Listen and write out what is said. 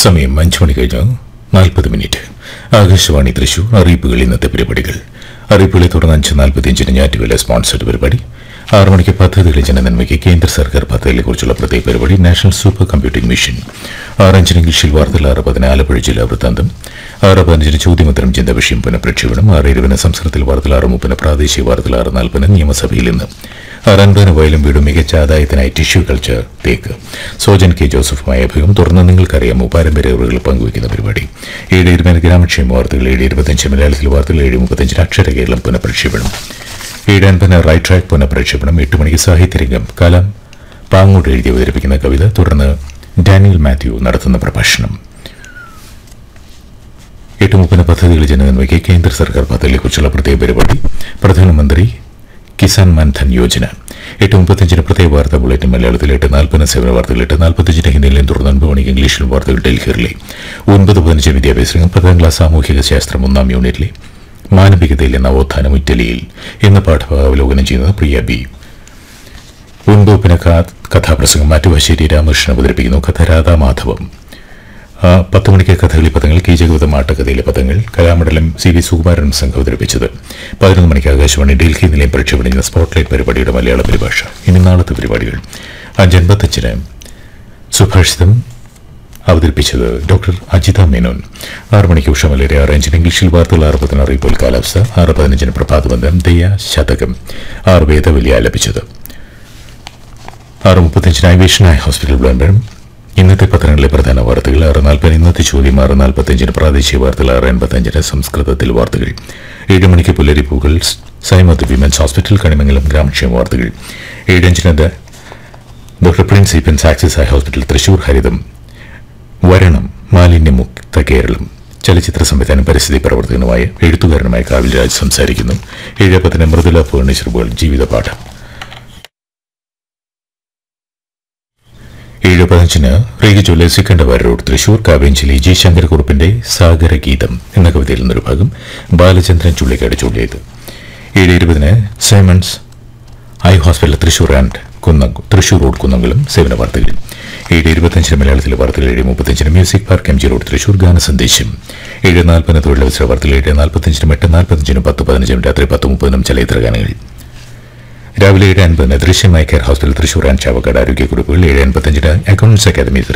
സമയം അഞ്ചു മണി കഴിഞ്ഞ് നാൽപ്പത് മിനിറ്റ് ആകാശവാണി തൃശൂർ അറിയിപ്പുകൾ ഇന്നത്തെ പരിപാടികൾ അറിയിപ്പുകളെ തുടർന്ന് അഞ്ച് നാൽപ്പത്തിയഞ്ചിന് ഞാറ്റുവില സ്പോൺസർഡ് പരിപാടി ആറ് മണിക്ക് പദ്ധതികളെ ജനനന്മയ്ക്ക് കേന്ദ്ര സർക്കാർ പദ്ധതികളെക്കുറിച്ചുള്ള പ്രത്യേക പരിപാടി നാഷണൽ സൂപ്പർ കമ്പ്യൂട്ടിംഗ് മിഷൻ ആറഞ്ചിന് ഇംഗ്ലീഷിൽ വാർത്തകൾ ആറ് പതിന് ആലപ്പുഴ ജില്ലാ വൃത്താന്തം ആറ് പതിനഞ്ചിന് ചോദ്യമുത്തരം ചിന്ത വിഷയം പുനഃപ്രക്ഷേപണം ആറ് ഇരുപതിന് സംസ്കൃതത്തിൽ വാർത്തകൾ ആറ് മുപ്പതിന് പ്രാദേശിക വാർത്തകൾ ആറ് നാൽപ്പതിന് നിയമസഭയിൽ നിന്ന് ആറൻപതിന് വയലും വീടും മികച്ച ആദായത്തിനായി ടിഷ്യൂ കൾച്ചർ തേക്ക് സോജൻ കെ ജോസഫുമായ അഭിമുഖം തുടർന്ന് നിങ്ങൾക്കറിയാമോ പാരമ്പര്യ അറിവുകൾ പങ്കുവയ്ക്കുന്ന പരിപാടി ഏഴ് ഇരുപതിന് ഗ്രാമക്ഷേമ വാർത്തകൾ ഏഴ് ഇരുപത്തഞ്ച് മലയാളത്തിൽ വാർത്തകൾ ഏഴ് മുപ്പത്തഞ്ചിന് അക്ഷര കേരളം പുനഃപ്രക്ഷേപണം ഏഴ് അൻപതിന് റൈറ്റ് ട്രാക്ക് പുനഃപ്രക്ഷേപണം എട്ട് മണിക്ക് സാഹിത്യരംഗം കലാം പാങ്ങോട്ട് എഴുതി അവതരിപ്പിക്കുന്ന കവിത തുടർന്ന് ഡാനിയൽ മാത്യു നടത്തുന്ന പ്രഭാഷണം എട്ട് മുപ്പതിന് പദ്ധതികൾ ജനനന്മയ്ക്ക് കേന്ദ്ര സർക്കാർ പദ്ധതികളെക്കുറിച്ചുള്ള പ്രത്യേക പരിപാടി പ്രധാനമന്ത്രി കിസാൻ മാൻധൻ യോജന എട്ട് മുപ്പത്തഞ്ചിന് പ്രത്യേക വാർത്താ ബുള്ളറ്റിൻ മലയാളത്തിൽ എട്ട് നാൽപ്പതിന് സേവന വാർത്തകൾ എട്ട് നാൽപ്പത്തഞ്ചിന് ഹിന്ദിയിലും തുടർന്ന് ഒൻപത് മണിക്ക് ഇംഗ്ലീഷിലും വാർത്തകൾ ഡൽഹിയിലെ ഒൻപത് പതിനഞ്ച് വിദ്യാഭ്യാസ രംഗം പത്താം ക്ലാസ് സാമൂഹിക ശാസ്ത്രം ഒന്നാം യൂണിറ്റിലെ മാനവികതയിലെ നവോത്ഥാനം ഇറ്റലിയിൽ എന്ന പാഠഭാഗം അവലോകനം ചെയ്യുന്നത് പ്രിയ ബി ഒൻപത് പിന്നെ കഥാപ്രസംഗം മാറ്റുവശ്ശേരി രാമകൃഷ്ണൻ അവതരിപ്പിക്കുന്നു കഥ രാധാമാധവം ആ, പത്ത് മണിക്ക് കഥകളി പദങ്ങൾ കെ ജഗവതം ആട്ടക്കഥയിലെ പദങ്ങൾ കലാമണ്ഡലം സി വി സുകുമാരൻ സംഘം അവതരിപ്പിച്ചത് പതിനൊന്ന് മണിക്ക് ആകാശവാണി ഡൽഹി നിലയം പ്രക്ഷേപണം ചെയ്യുന്ന സ്പോട്ട്ലൈറ്റ് പരിപാടിയുടെ മലയാള പരിഭാഷ ഇനി നാളത്തെ പരിപാടികൾ അഞ്ചൻപത്തഞ്ചിന് സുഭാഷിതം അവതരിപ്പിച്ചത് ഡോക്ടർ അജിത മേനോൻ ആറ് മണിക്ക് ഉഷമലരെ ആറ് അഞ്ചിന് ഇംഗ്ലീഷിൽ വാർത്തകൾ ആറ് പതിന് അറിയിപ്പോൾ കാലാവസ്ഥ ആറ് പതിനഞ്ചിന് പ്രഭാതബന്ധം ദയ ശതകം ആറ് വേദവലി ആലപിച്ചത് ആറ് മുപ്പത്തഞ്ചിന് ഐവേഷനായ ഹോസ്പിറ്റൽ വിളംബരം ഇന്നത്തെ പത്രങ്ങളിലെ പ്രധാന വാർത്തകൾ ആറ് നാൽപ്പത് ഇന്നത്തെ ചോദ്യം ആറ് നാൽപ്പത്തഞ്ചിന് പ്രാദേശിക വാർത്തകൾ ആറ് എൺപത്തഞ്ചിന് സംസ്കൃതത്തിൽ വാർത്തകൾ ഏഴ് മണിക്ക് പുലരിപ്പൂകൾ സൈമത്ത് വിമൻസ് ഹോസ്പിറ്റൽ കണിമംഗലം ഗ്രാമക്ഷേമ വാർത്തകൾ ഏഴഞ്ചിന് ദ- ഡോക്ടർ പ്രിൻസ് ഈപ്പൻസ് ആക്സിസ് ഐ ഹോസ്പിറ്റൽ തൃശൂർ ഹരിതം വരണം മാലിന്യമുക്ത കേരളം ചലച്ചിത്ര സംവിധാനം പരിസ്ഥിതി പ്രവർത്തകനുമായ എഴുത്തുകാരനുമായ കാവിൽ രാജ് സംസാരിക്കുന്നു ഏഴ് പത്തിന് മൃദുല ഫേർണിച്ചർ വേൾഡ് ജീവിതപാഠം ഏഴ് പതിനഞ്ചിന് റീഗ ജ്വല്ലെ സിക്കണ്ടവാര റോഡ് തൃശൂർ കാവേഞ്ചലി ജി ശങ്കരക്കുറുപ്പിന്റെ സാഗരഗീതം എന്ന കവിതയിൽ നിന്നൊരു ഭാഗം ബാലചന്ദ്രൻ ചുള്ളിക്കാട് ചൊല്ലിയത് ഏഴ് ഇരുപതിന് Simon's eye hospital Thrissur and Kunnamkulam Thrissur road Kunnamkulam സേവന വാർത്തകൾ ഏഴ് ഇരുപത്തഞ്ചിന് മലയാളത്തിലെ വാർത്തകൾ ഏഴ് മുപ്പത്തഞ്ചിന് music park M G road Thrissur ഗാന സന്ദേശം ഏഴ് നാൽപ്പതിന് തൊഴിലവസര വാർത്തകൾ ഏഴ് നാൽപ്പത്തഞ്ചിനും എട്ട് നാൽപ്പത്തഞ്ചിനും പത്ത് പതിനഞ്ചിനും രാത്രി പത്ത് മുപ്പതിനും ചലച്ചിത്ര ഗാനങ്ങൾ രാവിലെ ഏഴ് അൻപതിന് ദൃശ്യമായ care hospital Thrissur and Chavakkad ആരോഗ്യക്കുറിപ്പുകൾ ഏഴ് അൻപത്തഞ്ചിന് അക്കൗണ്ട്സ് അക്കാദമി